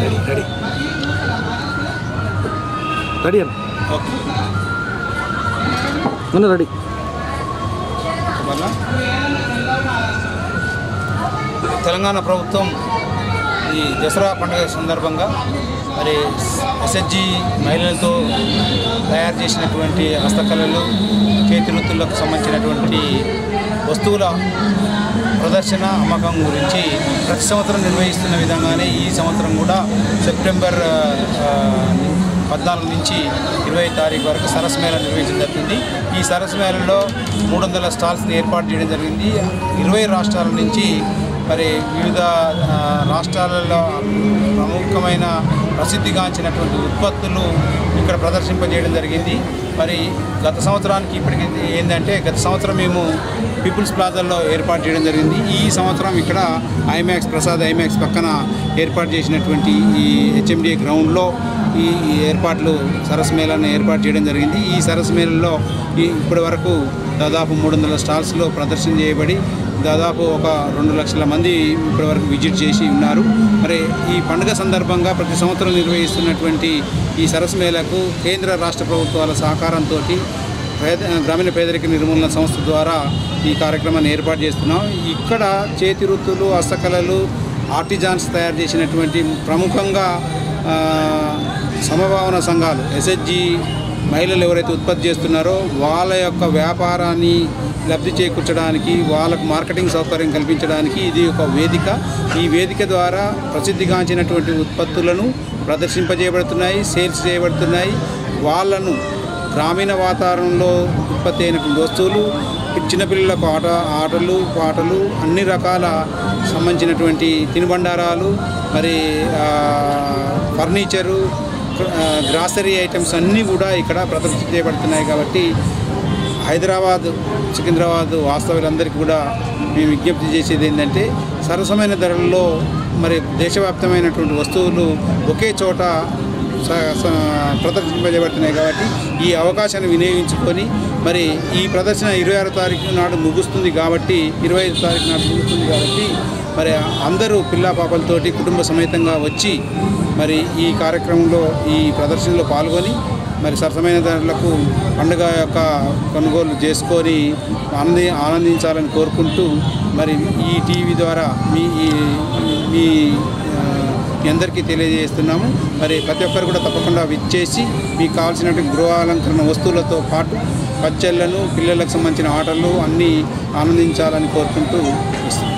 ready ready ready అన్న okay అన్న ready వల్ల తెలంగాణ ప్రభుత్వం ఈ దసరా పండుగ సందర్భంగా మరి ఎస్హెచ్జి మహిళలతో తయారు చేసినటువంటి హస్తకళలు చేతి వృత్తులకు సంబంధించినటువంటి వస్తువుల ప్రదర్శన అమ్మకం గురించి ప్రతి సంవత్సరం నిర్వహిస్తున్న విధంగానే ఈ సంవత్సరం కూడా సెప్టెంబర్ ఆ, పద్నాలుగు నుంచి ఇరవై తారీఖు వరకు సరస్ మేళ నిర్వహించడం జరుగుతుంది ఈ సరస్ మేళలో మూడు వందల స్టాల్స్ని ఏర్పాటు చేయడం జరిగింది ఇరవై రాష్ట్రాల నుంచి మరి వివిధ ఆ, రాష్ట్రాలలో ప్రముఖమైన ప్రసిద్ధిగాంచినటువంటి ఉత్పత్తులు ఇక్కడ ప్రదర్శింపజేయడం జరిగింది మరి గత సంవత్సరానికి ఇప్పటికి ఏంటంటే గత సంవత్సరం మేము పీపుల్స్ ప్లాజాలో ఏర్పాటు చేయడం జరిగింది ఈ సంవత్సరం ఇక్కడ ఐమాక్స్ ప్రసాద్ ఐమాక్స్ పక్కన ఏర్పాటు చేసినటువంటి ఈ హెచ్ఎండిఏ గ్రౌండ్లో ఈ ఈ ఏర్పాట్లు సరస్ మేళాను ఏర్పాటు చేయడం జరిగింది ఈ సరస్ మేళలో ఈ ఇప్పటి వరకు దాదాపు మూడు వందల స్టాల్స్లో ప్రదర్శన చేయబడి దాదాపు ఒక రెండు లక్షల మంది ఇప్పటి వరకు విజిట్ చేసి ఉన్నారు మరి ఈ పండుగ సందర్భంగా ప్రతి సంవత్సరం నిర్వహిస్తున్నటువంటి ఈ సరస్ మేళకు కేంద్ర రాష్ట్ర ప్రభుత్వాల సహకారంతో పేద గ్రామీణ పేదరిక నిర్మూలన సంస్థ ద్వారా ఈ కార్యక్రమాన్ని ఏర్పాటు చేస్తున్నాం ఇక్కడ చేతి వృత్తులు హస్తకళలు ఆర్టిజాన్స్ తయారు చేసినటువంటి ప్రముఖంగా ఆ, సమభావన సంఘాలు ఎస్హెచ్జి మహిళలు ఎవరైతే ఉత్పత్తి చేస్తున్నారో వాళ్ళ యొక్క వ్యాపారాన్ని లబ్ధి చేకూర్చడానికి వాళ్ళకు మార్కెటింగ్ సౌకర్యం కల్పించడానికి ఇది ఒక వేదిక ఈ వేదిక ద్వారా ప్రసిద్ధిగాంచినటువంటి ఉత్పత్తులను ప్రదర్శింపజేయబడుతున్నాయి సేల్స్ చేయబడుతున్నాయి వాళ్ళను గ్రామీణ వాతావరణంలో ఉత్పత్తి అయినటువంటి వస్తువులు చిన్నపిల్లలకు ఆట ఆటలు పాటలు అన్ని రకాల సంబంధించినటువంటి తినుబండారాలు మరి ఆ, ఫర్నిచరు ఆ, గ్రాసరీ ఐటమ్స్ అన్నీ కూడా ఇక్కడ ప్రదర్శన చేయబడుతున్నాయి కాబట్టి హైదరాబాద్ సికింద్రాబాద్ వాస్తవులందరికీ కూడా మేము విజ్ఞప్తి చేసేది ఏంటంటే సరసమైన ధరల్లో మరి దేశవ్యాప్తమైనటువంటి వస్తువులు ఒకే చోట స- స- ప్రదర్శింపజేయబడుతున్నాయి కాబట్టి ఈ అవకాశాన్ని వినియోగించుకొని మరి ఈ ప్రదర్శన ఇరవై ఆరో తారీఖు నాడు ముగుస్తుంది కాబట్టి ఇరవై ఐదు తారీఖు నాడు ముగుస్తుంది కాబట్టి మరి అందరూ పిల్ల పాపలతోటి కుటుంబ సమేతంగా వచ్చి మరి ఈ కార్యక్రమంలో ఈ ప్రదర్శనలో పాల్గొని మరి సరసమైన ధరలకు పండుగ యొక్క కొనుగోలు చేసుకొని ఆనంది ఆనందించాలని కోరుకుంటూ మరి ఈ టీవీ ద్వారా మీ ఈ- మీ ఆ, మీ అందరికీ తెలియజేస్తున్నాము మరి ప్రతి ఒక్కరు కూడా తప్పకుండా విచ్చేసి మీకు కావాల్సినటువంటి గృహ అలంకరణ వస్తువులతో పాటు పచ్చళ్ళను పిల్లలకు సంబంధించిన ఆటలు అన్నీ ఆనందించాలని కోరుకుంటూ ఇస్తున్నాం